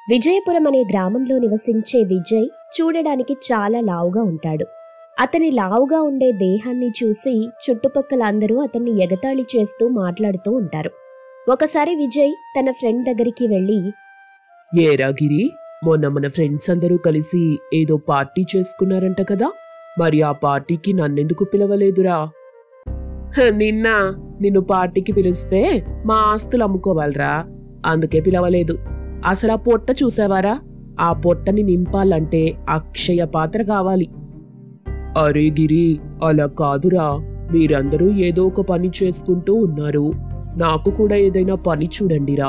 విజయపురం అనే గ్రామంలో నివసించే విజయ్ చూడడానికి చాలా లావుగా ఉంటాడు అతని లావుగా ఉండే దేహాన్ని చూసి చుట్టుపక్కల అందరూ అతన్ని ఎగతాళి చేస్తూ మాట్లాడుతూ ఉంటారు ఒకసారి విజయ్ తన ఫ్రెండ్ దగ్గరికి వెళ్ళి ఏరా గిరి మొన్న మన ఫ్రెండ్స్ అందరూ కలిసి ఏదో పార్టీ చేసుకున్నారంట కదా మరి ఆ పార్టీకి నన్నెందుకు పిలవలేదురా "హ, నిన్న నిన్ను పార్టీకి పిలిస్తే మా ఆస్తులు అమ్ముకోవాలరా అందుకే పిలవలేదు అసలు ఆ పొట్ట చూసావారా ఆ పొట్టని నింపాలంటే అక్షయ పాత్ర కావాలి అరే గిరి అలా కాదురా మీరందరూ ఏదో ఒక పని చేసుకుంటూ ఉన్నారు నాకు కూడా ఏదైనా పని చూడండిరా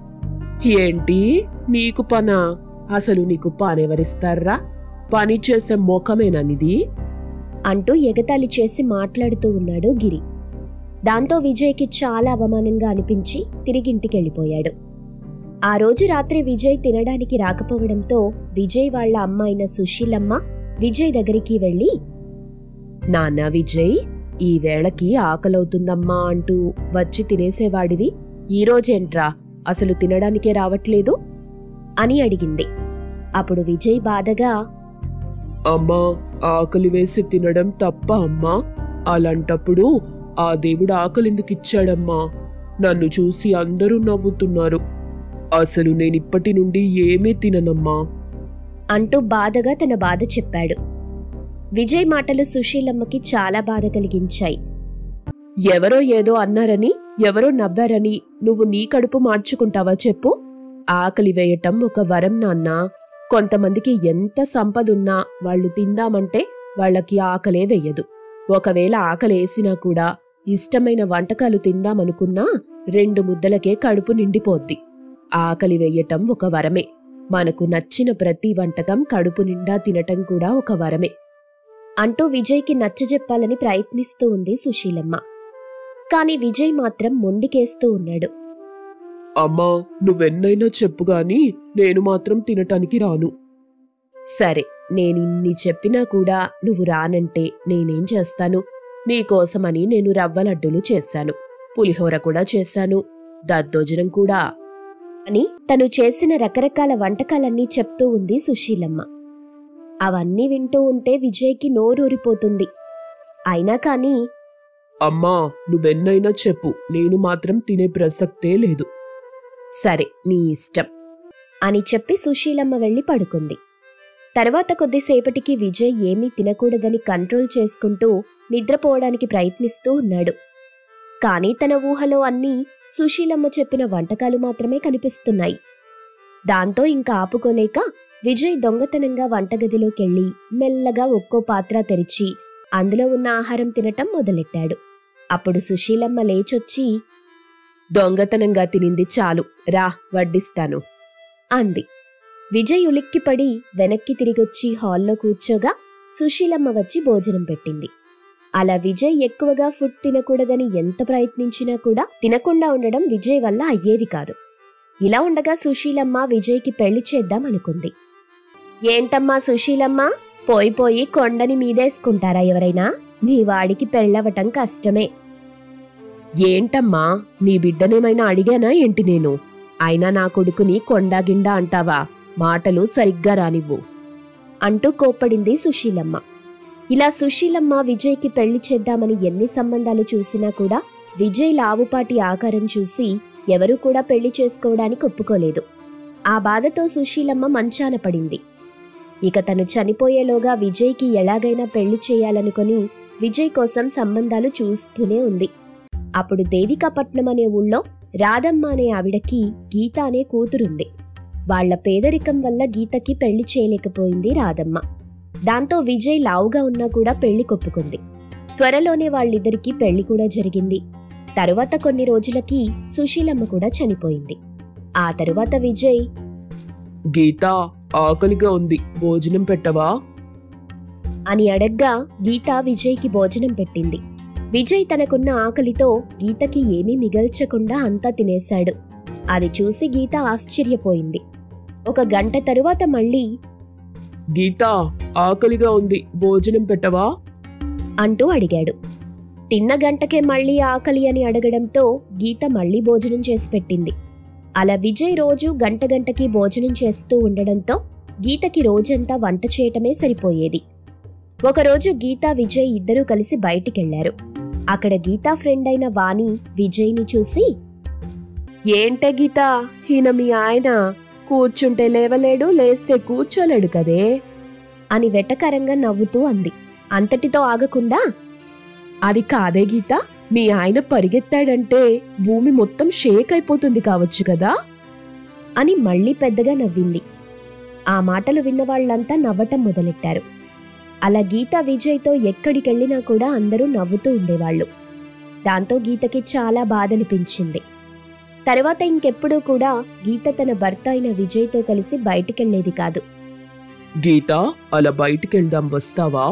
ఏంటి నీకు పనా అసలు నీకు పనెవరిస్తారా పని చేసే మొఖమేననిది అంటూ ఎగతాళి చేసి మాట్లాడుతూ ఉన్నాడు గిరి దాంతో విజయ్కి చాలా అవమానంగా అనిపించి తిరిగింటికి వెళ్ళిపోయాడు ఆ రోజు రాత్రి విజయ్ తినడానికి రాకపోవడంతో విజయ్ వాళ్ళ అమ్మ అయిన సుశీలమ్మ విజయ్ దగ్గరికి వెళ్ళి నాన్న విజయ్ ఈ వేళకి ఆకలవుతుందమ్మా అంటూ వచ్చి తినేసేవాడివి ఈరోజేంట్రా అసలు తినడానికే రావట్లేదు అని అడిగింది అప్పుడు విజయ్ బాధగా అమ్మా ఆకలి వేసి తినడం తప్ప అమ్మా అలాంటప్పుడు ఆ దేవుడు ఆకలిందుకు ఇచ్చాడమ్మా నన్ను చూసి అందరూ నవ్వుతున్నారు అసలు నేనిప్పటి నుండి ఏమీ తిననమ్మా అంటూ బాధగా తన బాధ చెప్పాడు విజయ్ మాటలు సుశీలమ్మకి చాలా బాధ కలిగించాయి ఎవరో ఏదో అన్నారని ఎవరో నవ్వారని నువ్వు నీ కడుపు మార్చుకుంటావా చెప్పు ఆకలి వేయటం ఒక వరం నాన్న కొంతమందికి ఎంత సంపదున్నా వాళ్ళు తిందామంటే వాళ్ళకి ఆకలే వెయ్యదు ఒకవేళ ఆకలేసినా కూడా ఇష్టమైన వంటకాలు తిందామనుకున్నా రెండు ముద్దలకే కడుపు నిండిపోద్ది ఆకలి వెయ్యటం ఒక వరమే మనకు నచ్చిన ప్రతి వంటకం కడుపు నిండా తినటం కూడా ఒక వరమే అంటూ విజయ్కి నచ్చజెప్పాలని ప్రయత్నిస్తూ ఉంది సుశీలమ్మ కాని విజయ్ మాత్రం మొండికేస్తూ ఉన్నాడు అమ్మా నువ్వెన్నైనా చెప్పుగాని నేను మాత్రం తినటానికి రాను సరే నేనిన్ని చెప్పినా కూడా నువ్వు రానంటే నేనేం చేస్తాను నీకోసమని నేను రవ్వ లడ్డూలు చేశాను పులిహోర కూడా చేశాను దద్దోజనం కూడా అని తను చేసిన రకరకాల వంటకాలన్నీ చెప్తూ ఉంది సుశీలమ్మ అవన్నీ వింటూ ఉంటే విజయ్కి నోరూరిపోతుంది అయినా కాని అమ్మా నువ్వెన్నైనా చెప్పు నేను మాత్రం తినే ప్రసక్తే లేదు సరే నీ ఇష్టం అని చెప్పి సుశీలమ్మ వెళ్ళి పడుకుంది తర్వాత కొద్దిసేపటికి విజయ్ ఏమీ తినకూడదని కంట్రోల్ చేసుకుంటూ నిద్రపోవడానికి ప్రయత్నిస్తూ ఉన్నాడు కానీ తన ఊహలో అన్నీ సుశీలమ్మ చెప్పిన వంటకాలు మాత్రమే కనిపిస్తున్నాయి దాంతో ఇంకా ఆపుకోలేక విజయ్ దొంగతనంగా వంటగదిలోకెళ్ళి మెల్లగా ఒక్కో పాత్ర తెరిచి అందులో ఉన్న ఆహారం తినటం మొదలెట్టాడు అప్పుడు సుశీలమ్మ లేచొచ్చి దొంగతనంగా తినింది చాలు రా వడ్డిస్తాను అంది విజయ్ ఉలిక్కిపడి వెనక్కి తిరిగొచ్చి హాల్లో కూర్చోగా సుశీలమ్మ వచ్చి భోజనం పెట్టింది అలా విజయ్ ఎక్కువగా ఫుడ్ తినకూడదని ఎంత ప్రయత్నించినా కూడా తినకుండా ఉండడం విజయ్ వల్ల అయ్యేది కాదు ఇలా ఉండగా సుశీలమ్మ విజయ్కి పెళ్లి చేద్దాం అనుకుంది ఏంటమ్మా సుశీలమ్మ పోయి పోయి కొండని మీదేసుకుంటారా ఎవరైనా మీ వాడికి పెళ్ళవటం కష్టమే ఏంటమ్మా నీ బిడ్డనేమైనా అడిగానా ఏంటి నేను అయినా నా కొడుకుని కొండాగిండా అంటావా మాటలు సరిగ్గా రానివ్వు అంటూ కోప్పడింది సుశీలమ్మ ఇలా సుశీలమ్మ విజయ్కి పెళ్లి చేద్దామని ఎన్ని సంబంధాలు చూసినా కూడా విజయ్ లావుపాటి ఆకారం చూసి ఎవరూ కూడా పెళ్లి చేసుకోవడానికి ఒప్పుకోలేదు ఆ బాధతో సుశీలమ్మ మంచాన పడింది ఇక తను చనిపోయేలోగా విజయ్కి ఎలాగైనా పెళ్లి చేయాలనుకొని విజయ్ కోసం సంబంధాలు చూస్తూనే ఉంది అప్పుడు దేవికాపట్నం అనే ఊళ్ళో రాధమ్మ అనే ఆవిడకి గీత అనే కూతురుంది వాళ్ల పేదరికం వల్ల గీతకి పెళ్లి చేయలేకపోయింది రాధమ్మ దాంతో విజయ్ లావుగా ఉన్నా కూడా పెళ్లి కొప్పుకుంది త్వరలోనే వాళ్ళిద్దరికీ పెళ్లి కూడా జరిగింది తరువాత కొన్ని రోజులకి సుశీలమ్మ కూడా చనిపోయింది ఆ తరువాత విజయ్ గీత ఆకలిగా ఉంది భోజనం పెట్టవా అని అడగ్గా గీత విజయ్కి భోజనం పెట్టింది విజయ్ తనకున్న ఆకలితో గీతకి ఏమీ మిగల్చకుండా అంతా తినేశాడు అది చూసి గీత ఆశ్చర్యపోయింది ఒక గంట తరువాత మళ్ళీ గీత ఆకలిగా ఉంది భోజనం పెట్టవా అంటూ అడిగాడు తిన్న గంటకే మళ్ళీ ఆకలి అని అడగడంతో గీత మళ్ళీ భోజనం చేసి పెట్టింది అలా విజయ్ రోజు గంట గంటకి భోజనం చేస్తూ ఉండడంతో గీతకి రోజంతా వంట చేయటమే సరిపోయేది ఒకరోజు గీత విజయ్ ఇద్దరూ కలిసి బయటికెళ్లారు అక్కడ గీతా ఫ్రెండ్ అయిన వాణి విజయ్ని చూసి ఏంటే గీత ఈయన మీ ఆయన కూర్చుంటే లేవలేడు లేస్తే కూర్చోలేడు కదే అని వెటకరంగా నవ్వుతూ అంది అంతటితో ఆగకుండా అది కాదే గీత మీ ఆయన పరిగెత్తాడంటే భూమి మొత్తం షేక్ అయిపోతుంది కావచ్చు కదా అని మళ్ళీ పెద్దగా నవ్వింది ఆ మాటలు విన్న వాళ్ళంతా నవ్వటం మొదలెట్టారు అలా గీత విజయ్తో ఎక్కడికెళ్ళినా కూడా అందరూ నవ్వుతూ ఉండేవాళ్ళు దాంతో గీతకి చాలా బాధనిపించింది తర్వాత ఇంకెప్పుడూ కూడా గీత తన భర్త అయిన విజయ్తో కలిసి బయటికెళ్లేది కాదు గీత అలా బయటికెళ్దాం వస్తావా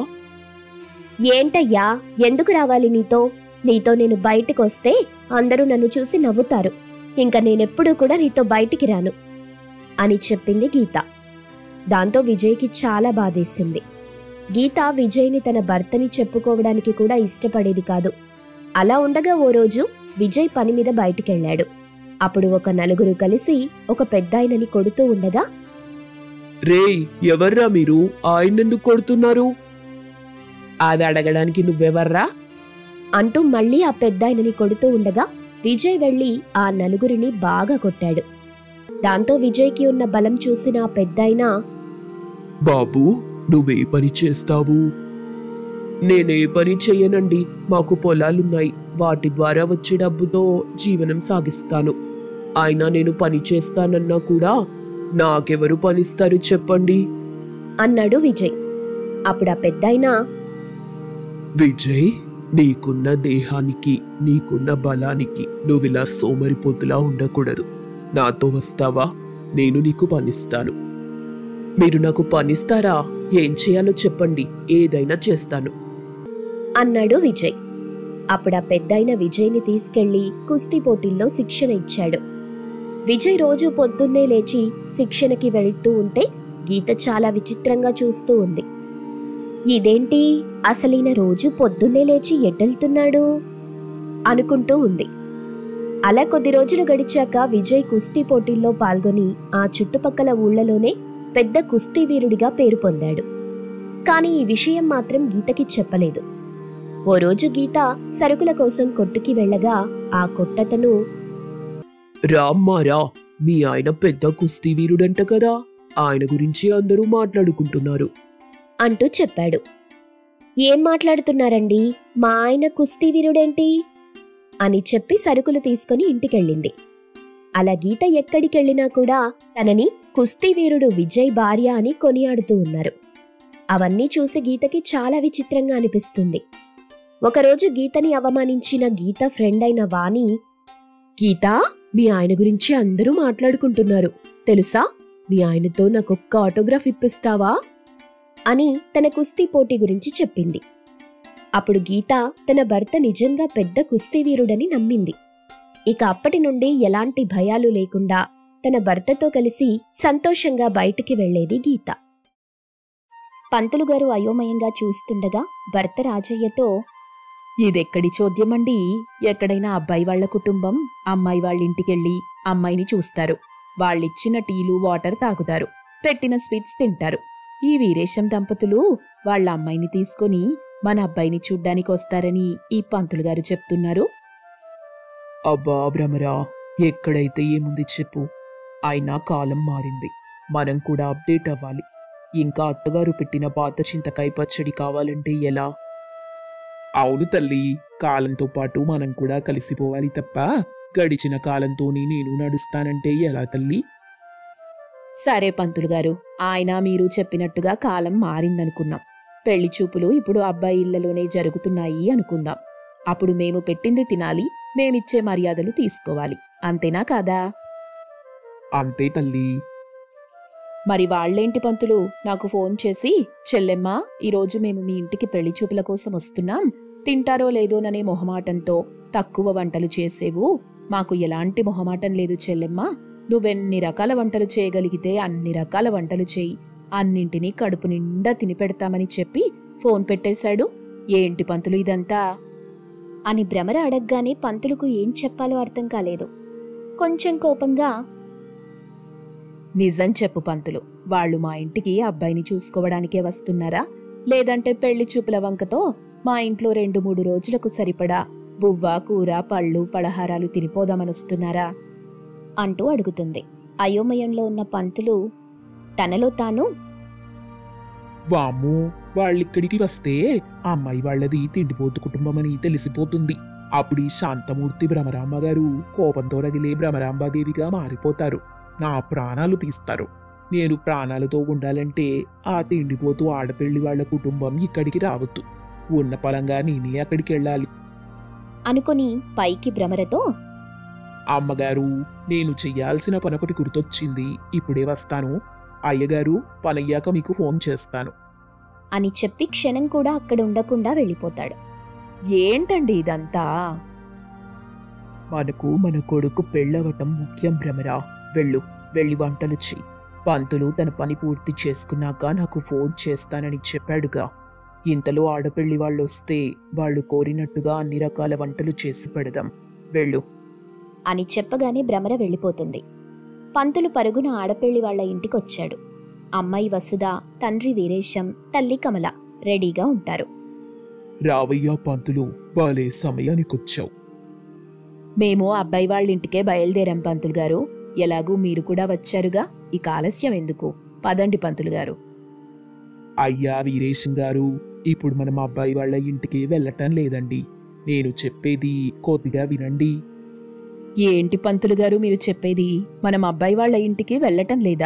ఏంటయ్యా ఎందుకు రావాలి నీతో నీతో నేను బయటకొస్తే అందరూ నన్ను చూసి నవ్వుతారు ఇంకా నేనెప్పుడూ కూడా నీతో బయటికి రాను అని చెప్పింది గీత దాంతో విజయ్కి చాలా బాధేసింది గీత విజయ్ని తన భర్తని చెప్పుకోవడానికి కూడా ఇష్టపడేది కాదు అలా ఉండగా ఓ రోజు విజయ్ పని మీద బయటికెళ్ళాడు అప్పుడు ఒక నలుగురు కలిసి ఒక పెద్దాయనని కొడుతూ ఉండగా రేయ్ ఎవర్రా మీరు ఆయన్నెందుకు కొడుతున్నారు అది అడగడానికి నువ్వెవర్రా అంటూ మళ్ళీ ఆ పెద్దాయనని కొడుతూ ఉండగా విజయ్ వెళ్లి ఆ నలుగురిని బాగా కొట్టాడు దాంతో విజయ్కి ఉన్న బలం చూసిన ఆ పెద్దాయన బాబు నువ్వే పని చేస్తావు నేనే పని చెయ్యనండి మాకు పొలాలున్నాయి వాటి ద్వారా వచ్చే డబ్బుతో జీవనం సాగిస్తాను అయినా నేను పని చేస్తానన్నా కూడా నాకెవరు పనిస్తారు చెప్పండి అన్నాడు విజయ్ అప్పుడు ఆ పెద్దాయన విజయ్ నీకున్న దేహానికి నీకున్న బలానికి నువ్విలా సోమరిపోతులా ఉండకూడదు నాతో వస్తావా నేను నీకు పనిస్తాను మీరు నాకు పనిస్తారా ఏం చేయాలో చెప్పండి ఏదైనా చేస్తాను అన్నాడు విజయ్ అప్పుడు ఆ పెద్దాయన విజయ్ని తీసుకెళ్లి కుస్తీ పోటీల్లో శిక్షణ ఇచ్చాడు విజయ్ రోజు పొద్దున్నే లేచి శిక్షణకి వెళ్తూ ఉంటే గీత చాలా విచిత్రంగా చూస్తూ ఉంది ఇదేంటి అసలీన రోజు పొద్దున్నే లేచి ఎడ్డెళ్తున్నాడు అనుకుంటూ ఉంది అలా కొద్ది రోజులు గడిచాక విజయ్ కుస్తీ పోటీల్లో పాల్గొని ఆ చుట్టుపక్కల ఊళ్ళలోనే పెద్ద కుస్తీ వీరుడిగా పేరు పొందాడు కాని ఈ విషయం మాత్రం గీతకి చెప్పలేదు ఓ రోజు గీత సరుకుల కోసం కొట్టుకి వెళ్ళగా ఆ కొట్టతను రామ్మారా మీ ఆయన పెద్ద కుస్తీ వీరుడంట కదా ఆయన గురించి అందరూ మాట్లాడుకుంటున్నారు అంటూ చెప్పాడు ఏం మాట్లాడుతున్నారండి మా ఆయన కుస్తీ వీరుడేంటి అని చెప్పి సరుకులు తీసుకుని ఇంటికెళ్ళింది అలా గీత ఎక్కడికెళ్ళినా కూడా తనని కుస్తీ వీరుడు విజయ్ భార్య అని కొనియాడుతూ ఉన్నారు అవన్నీ చూసి గీతకి చాలా విచిత్రంగా అనిపిస్తుంది ఒకరోజు గీతని అవమానించిన గీత ఫ్రెండ్ అయిన వాణి గీత మీ ఆయన గురించి అందరూ మాట్లాడుకుంటున్నారు తెలుసా మీ ఆయనతో నాకొక్క ఆటోగ్రాఫ్ ఇప్పిస్తావా అని తన కుస్తీ పోటీ గురించి చెప్పింది అప్పుడు గీత తన భర్త నిజంగా పెద్ద కుస్తీ వీరుడని నమ్మింది ఇక అప్పటి నుండి ఎలాంటి భయాలు లేకుండా తన భర్తతో కలిసి సంతోషంగా బయటికి వెళ్లేది గీత పంతులు గారు అయోమయంగా చూస్తుండగా భర్త రాజయ్యతో ఇదెక్కడి చోద్యమండి ఎక్కడైనా అబ్బాయి వాళ్ళ కుటుంబం అమ్మాయి వాళ్ళ ఇంటికెళ్ళి అమ్మాయిని చూస్తారు వాళ్ళిచ్చిన టీలు వాటర్ తాగుతారు పెట్టిన స్వీట్స్ తింటారు ఈ వీరేశం దంపతులు వాళ్ళ అమ్మాయిని తీసుకొని మన అబ్బాయిని చూడ్డానికి వస్తారని ఈ పంతులు గారు చెప్తున్నారు అబ్బా భ్రమరా ఎక్కడైతే ఏముంది చెప్పు అయినా కాలం మారింది మనం కూడా అప్డేట్ అవ్వాలి ఇంకా అత్తగారు పెట్టిన పాత చింతకాయ పచ్చడి కావాలంటే ఎలా అవును తల్లి కాలంతో పాటు మనం కూడా కలిసిపోవాలి తప్ప గడిచిన కాలంతోనే నేను నడుస్తానంటే ఎలా తల్లి సరే పంతులు గారు ఆయన మీరు చెప్పినట్టుగా కాలం మారిందనుకున్నాం పెళ్లి చూపులు ఇప్పుడు అబ్బాయి ఇళ్లలోనే జరుగుతున్నాయి అనుకుందాం అప్పుడు మేము పెట్టింది తినాలి మేమిచ్చే మర్యాదలు తీసుకోవాలి అంతేనా కాదా అంతే తల్లి మరి వాళ్ళేంటి పంతులు నాకు ఫోన్ చేసి చెల్లెమ్మ ఈరోజు మేము మీ ఇంటికి పెళ్లి చూపుల కోసం వస్తున్నాం తింటారో లేదోననే మొహమాటంతో తక్కువ వంటలు చేసేవు మాకు ఎలాంటి మొహమాటం లేదు చెల్లెమ్మ నువ్వెన్ని రకాల వంటలు చేయగలిగితే అన్ని రకాల వంటలు చేయి అన్నింటినీ కడుపు నిండా తినిపెడతామని చెప్పి ఫోన్ పెట్టేశాడు ఏంటి పంతులు ఇదంతా అని భ్రమర అడగ్గానే పంతులకు ఏం చెప్పాలో అర్థం కాలేదు కొంచెం కోపంగా నిజం చెప్పు పంతులు వాళ్ళు మా ఇంటికి అబ్బాయిని చూసుకోవడానికే వస్తున్నారా లేదంటే పెళ్లి చూపుల వంకతో మా ఇంట్లో రెండు మూడు రోజులకు సరిపడా బువ్వ కూర పళ్ళు పలహారాలు తినిపోదామనొస్తున్నారా అంటూ అడుగుతుంది అయోమయంలో ఉన్న పంతులు తనలో తాను వామ్మో వాళ్ళిక్కడికి వస్తే ఆ అమ్మాయి వాళ్ళది తిండిపోతు కుటుంబమని తెలిసిపోతుంది అప్పుడు ఈ శాంతమూర్తి భ్రమరాంబ గారు కోపంతో రగిలే భ్రమరాంబాదేవిగా మారిపోతారు నా ప్రాణాలు తీస్తారు నేను ప్రాణాలతో ఉండాలంటే ఆ తిండిపోతూ ఆడపిల్లి వాళ్ళ కుటుంబం ఇక్కడికి రావద్దు ఉన్న పలంగా నేనే అక్కడికి వెళ్ళాలి అనుకుని పైకి భ్రమరతో అమ్మగారు నేను చెయ్యాల్సిన పనొకటి గుర్తొచ్చింది ఇప్పుడే వస్తాను అయ్యగారు పనయ్యాక మీకు ఫోన్ చేస్తాను అని చెప్పి క్షణం కూడా అక్కడ ఉండకుండా వెళ్ళిపోతాడు ఏంటండి ఇదంతా మనకు మన కొడుకు పెళ్ళవటం ముఖ్యం భ్రమరా వెళ్ళు వెళ్ళి వంటలు చెయ్యి పంతులు తన పని పూర్తి చేసుకున్నాక నాకు ఫోన్ చేస్తానని చెప్పాడుగా ఇంతలో ఆడపెళ్లి వాళ్ళు వస్తే వాళ్ళు కోరినట్టుగా అన్ని రకాల వంటలు చేసి పెడదాం వెళ్ళు అని చెప్పగానే భ్రమర వెళ్ళిపోతుంది పంతులు పరుగున ఆడపెళ్లి వాళ్ళ ఇంటికొచ్చాడు అమ్మాయి వసుధ తండ్రి వీరేశం తల్లి కమల రెడీగా ఉంటారు రావయ్యా పంతులు బాలే సమయానికొచ్చావు మేము అబ్బాయి వాళ్ళ ఇంటికే బయలుదేరాం పంతులు గారు ఎలాగూ మీరు కూడా వచ్చారుగా ఇక ఆలస్యం ఎందుకు పదండి పంతులు గారు అయ్యా వీరేశం గారు ఇప్పుడు మనం అబ్బాయి వాళ్ళ ఇంటికి వెళ్ళటం లేదండి నేను చెప్పేది కొద్దిగా వినండి ఏంటి పంతులు గారు మీరు చెప్పేది మనం అబ్బాయి వాళ్ళ ఇంటికి వెళ్ళటం లేదా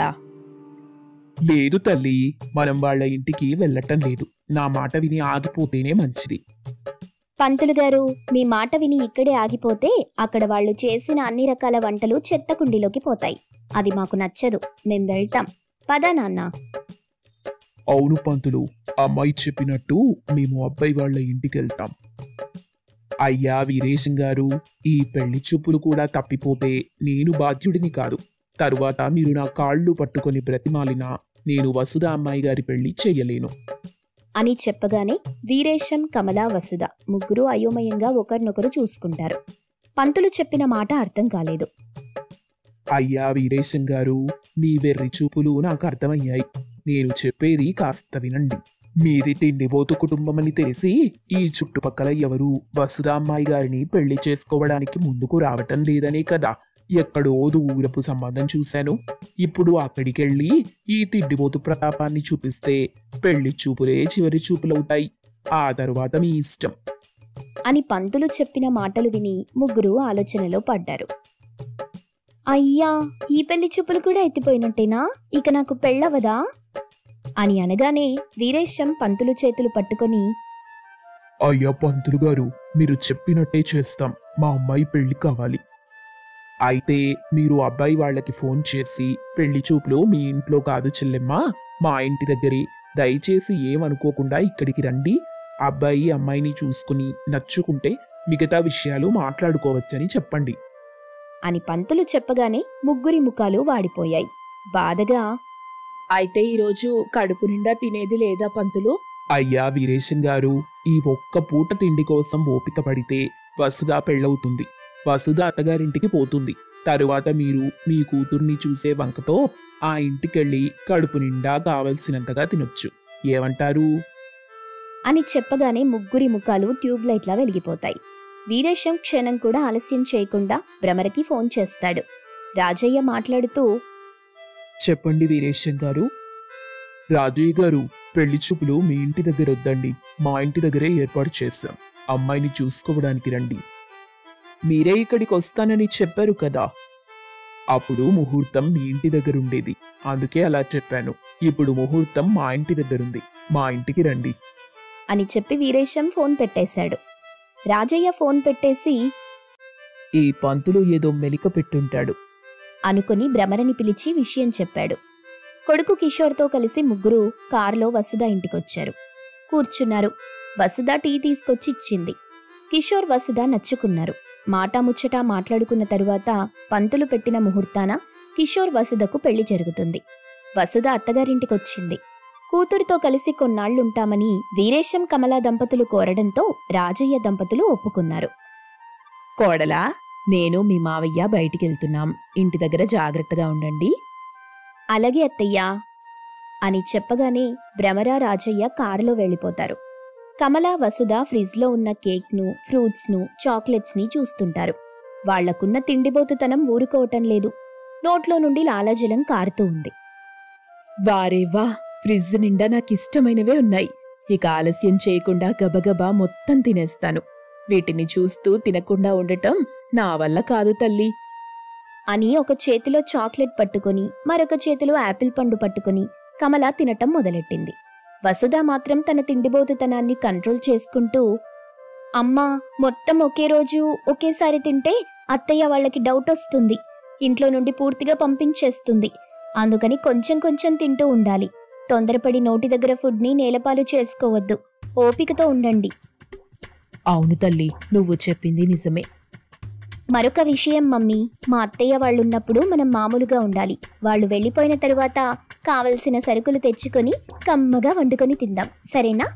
లేదు తల్లి మనం వాళ్ళ ఇంటికి వెళ్ళటం లేదు నా మాట విని ఆగిపోతేనే మంచిది పంతులు గారు మీ మాట విని ఇక్కడే ఆగిపోతే అక్కడ వాళ్ళు చేసిన అన్ని రకాల వంటలు చెత్త కుండీలోకి పోతాయి అది మాకు నచ్చదు మేం వెళ్తాం పదా నాన్న అవును పంతులు అమ్మాయి చెప్పినట్టు మేము అబ్బాయి వాళ్ళ ఇంటికి వెళ్తాం అయ్యా వీరేశం గారు ఈ పెళ్లి చూపులు కూడా తప్పిపోతే నేను బాధ్యుడిని కాదు తరువాత మీరు నా కాళ్ళు పట్టుకొని బ్రతిమాలినా నేను వసుధ అమ్మాయి గారి పెళ్లి చెయ్యలేను అని చెప్పగానే వీరేశం కమల వసుధ ముగ్గురు అయోమయంగా ఒకరినొకరు చూసుకుంటారు పంతులు చెప్పిన మాట అర్థం కాలేదు అయ్యా వీరేశం గారు మీ వెర్రి చూపులు నాకు అర్థమయ్యాయి నేను చెప్పేది కాస్త వినండి మీది తిండిపోతు కుటుంబమని తెలిసి ఈ చుట్టుపక్కల ఎవరు వసుధ అమ్మాయి గారిని పెళ్లి చేసుకోవడానికి ముందుకు రావటం లేదనే కదా ఎక్కడో దూరపు సంబంధం చూశాను ఇప్పుడు అక్కడికెళ్ళి ఈ తిండిపోతు ప్రతాపాన్ని చూపిస్తే పెళ్లి చూపులే చివరి చూపులవుతాయి ఆ తరువాత మీ ఇష్టం అని పంతులు చెప్పిన మాటలు విని ముగ్గురు ఆలోచనలో పడ్డారు అయ్యా ఈ పెళ్లి చూపులు కూడా ఎత్తిపోయినట్టేనా ఇక నాకు పెళ్ళవదా అని అనగానే వీరేశం పంతులు చేతులు పట్టుకొని అయ్యా పంతులు గారు మీరు చెప్పినట్టే చేస్తాం మా అమ్మాయి పెళ్లి కావాలి అయితే మీరు అబ్బాయి వాళ్ళకి ఫోన్ చేసి పెళ్లి చూపులు మీ ఇంట్లో కాదు చెల్లెమ్మా మా ఇంటి దగ్గరే దయచేసి ఏమనుకోకుండా ఇక్కడికి రండి అబ్బాయి అమ్మాయిని చూసుకుని నచ్చుకుంటే మిగతా విషయాలు మాట్లాడుకోవచ్చని చెప్పండి అని పంతులు చెప్పగానే ముగ్గురి ముఖాలు వాడిపోయాయి బాధగా అయితే ఈరోజు కడుపు నిండా తినేది లేదా పంతులు అయ్యా వీరేశం గారు ఈ ఒక్క పూట తిండి కోసం ఓపిక పడితే వసుధ పెళ్ళవుతుంది వసుధ అత్తగారింటికి పోతుంది తరువాత మీరు మీ కూతుర్ని చూసే వంకతో ఆ ఇంటికెళ్ళి కడుపు నిండా కావలసినంతగా తినొచ్చు ఏమంటారు అని చెప్పగానే ముగ్గురి ముఖాలు ట్యూబ్ లైట్లా వెలిగిపోతాయి వీరేశం క్షణం కూడా ఆలస్యం చేయకుండా భ్రమరకి ఫోన్ చేస్తాడు రాజయ్య మాట్లాడుతూ చెప్పండి వీరేశం గారు రాజయ్య గారు పెళ్లి చూపులు మీ ఇంటి దగ్గర వద్దండి మా ఇంటి దగ్గరే ఏర్పాటు చేశాం అమ్మాయిని చూసుకోవడానికి రండి మీరే ఇక్కడికి వస్తానని చెప్పారు కదా అప్పుడు ముహూర్తం మీ ఇంటి దగ్గర ఉండేది అందుకే అలా చెప్పాను ఇప్పుడు ముహూర్తం మా ఇంటి దగ్గరుంది మా ఇంటికి రండి అని చెప్పి వీరేశం ఫోన్ పెట్టేశాడు రాజయ్య ఫోన్ పెట్టేసి ఈ పంతులు ఏదో మెలిక పెట్టుంటాడు అనుకుని భ్రమరని పిలిచి విషయం చెప్పాడు కొడుకు కిషోర్తో కలిసి ముగ్గురు కారులో వసుధ ఇంటికొచ్చారు కూర్చున్నారు వసుధ టీ తీసుకొచ్చి ఇచ్చింది కిషోర్ వసుధ నచ్చుకున్నారు మాటా ముచ్చటా మాట్లాడుకున్న తరువాత పంతులు పెట్టిన ముహూర్తాన కిషోర్ వసుధకు పెళ్లి జరుగుతుంది వసుధ అత్తగారింటికొచ్చింది కూతురితో కలిసి కొన్నాళ్లుంటామని వీరేశం కమలా దంపతులు కోరడంతో రాజయ్య దంపతులు ఒప్పుకున్నారు కోడలా నేను మీ మావయ్య బయటికెళ్తున్నాం ఇంటి దగ్గర జాగ్రత్తగా ఉండండి అలాగే అత్తయ్యా అని చెప్పగానే భ్రమర రాజయ్య కారులో వెళ్ళిపోతారు కమల వసుధ ఫ్రిడ్జ్లో ఉన్న కేక్ను ఫ్రూట్స్ను చాక్లెట్స్ని చూస్తుంటారు వాళ్లకున్న తిండిబోతుతనం ఊరుకోవటం లేదు నోట్లో నుండి లాలాజలం కారుతూ ఉంది వారే వా ఫ్రిడ్జ్ నిండా నాకిష్టమైనవే ఉన్నాయి ఇక ఆలస్యం చేయకుండా గబగబా మొత్తం తినేస్తాను వీటిని చూస్తూ తినకుండా ఉండటం నా వల్ల కాదు తల్లి అని ఒక చేతిలో చాక్లెట్ పట్టుకొని మరొక చేతిలో యాపిల్ పండు పట్టుకొని కమల తినటం మొదలెట్టింది వసుధ మాత్రం తన తిండిబోతుతనాన్ని కంట్రోల్ చేసుకుంటూ అమ్మా మొత్తం ఒకే రోజు ఒకేసారి తింటే అత్తయ్య వాళ్ళకి డౌట్ వస్తుంది ఇంట్లో నుండి పూర్తిగా పంపించేస్తుంది అందుకని కొంచెం కొంచెం తింటూ ఉండాలి తొందరపడి నోటి దగ్గర ఫుడ్ని నేలపాలు చేసుకోవద్దు ఓపికతో ఉండండి అవును తల్లి నువ్వు చెప్పింది నిజమే మరొక విషయం మమ్మీ మా అత్తయ్య వాళ్ళున్నప్పుడు మనం మామూలుగా ఉండాలి వాళ్ళు వెళ్ళిపోయిన తరువాత కావలసిన సరుకులు తెచ్చుకొని కమ్మగా వండుకొని తిందాం సరేనా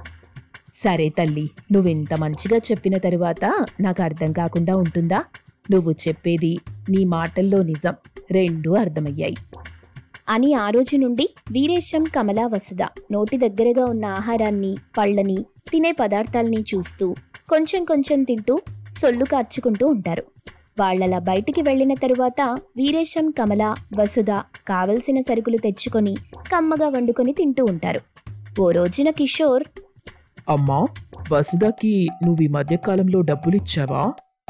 సరే తల్లి నువ్వింత మంచిగా చెప్పిన తరువాత నాకు అర్థం కాకుండా ఉంటుందా నువ్వు చెప్పేది నీ మాటల్లో నిజం రెండూ అర్థమయ్యాయి అని ఆ రోజు నుండి వీరేశం కమలా వసుద నోటి దగ్గరగా ఉన్న ఆహారాన్ని పళ్ళని తినే పదార్థాల్ని చూస్తూ కొంచెం కొంచెం తింటూ సొల్లు కార్చుకుంటూ ఉంటారు వాళ్ళలా బయటికి వెళ్ళిన తరువాత వీరేశం కమల వసుద కావలసిన సరుకులు తెచ్చుకొని కమ్మగా వండుకొని తింటూ ఉంటారు ఓ రోజున కిషోర్ అమ్మా వసుధకి నువ్వు ఈ మధ్యకాలంలో డబ్బులిచ్చావా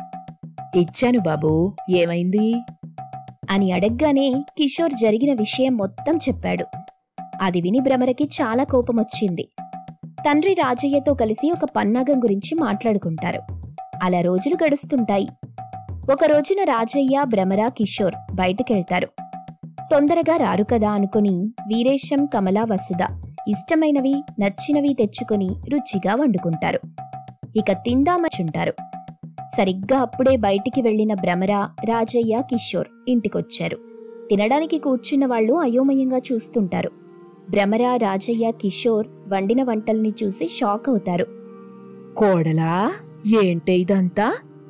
ఇచ్చాను బాబూ ఏమైంది అని అడగ్గానే కిషోర్ జరిగిన విషయం మొత్తం చెప్పాడు అది విని భ్రమరకి చాలా కోపం వచ్చింది తండ్రి రాజయ్యతో కలిసి ఒక పన్నాగం గురించి మాట్లాడుకుంటారు అలా రోజులు గడుస్తుంటాయి ఒక రోజున రాజయ్య భ్రమర కిషోర్ బయటకెళ్తారు తొందరగా రారు కదా అనుకుని వీరేశం కమల వసుద ఇష్టమైనవి నచ్చినవి తెచ్చుకొని రుచిగా వండుకుంటారు ఇక తిందామచుంటారు సరిగ్గా అప్పుడే బయటికి వెళ్లిన భ్రమర రాజయ్య కిషోర్ ఇంటికొచ్చారు తినడానికి కూర్చున్న వాళ్ళు అయోమయంగా చూస్తుంటారు భ్రమర రాజయ్య కిషోర్ వండిన వంటల్ని చూసి షాక్ అవుతారు కోడలా ఏంటే ఇదంతా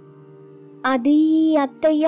అది అత్తయ్య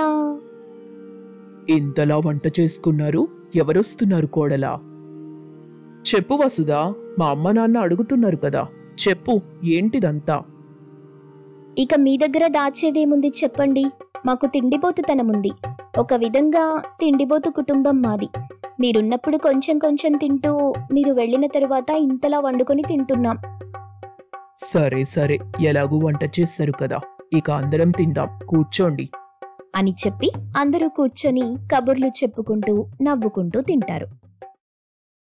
ఇంతలా వంట చేసుకున్నారు ఎవరొస్తున్నారు కోడలా చెప్పు వసుదా మా అమ్మ నాన్న అడుగుతున్నారు కదా చెప్పు ఏంటిదంతా ఇక మీ దగ్గర దాచేదేముంది చెప్పండి మాకు తిండిపోతుతనముంది ఒక విధంగా తిండిపోతు కుటుంబం మాది మీరున్నప్పుడు కొంచెం కొంచెం తింటూ మీరు వెళ్ళిన తరువాత ఇంతలా వండుకొని తింటున్నాం సరే సరే ఎలాగూ వంట చేశారు కదా ఇక అందరం తిందాం కూర్చోండి అని చెప్పి అందరూ కూర్చొని కబుర్లు చెప్పుకుంటూ నవ్వుకుంటూ తింటారు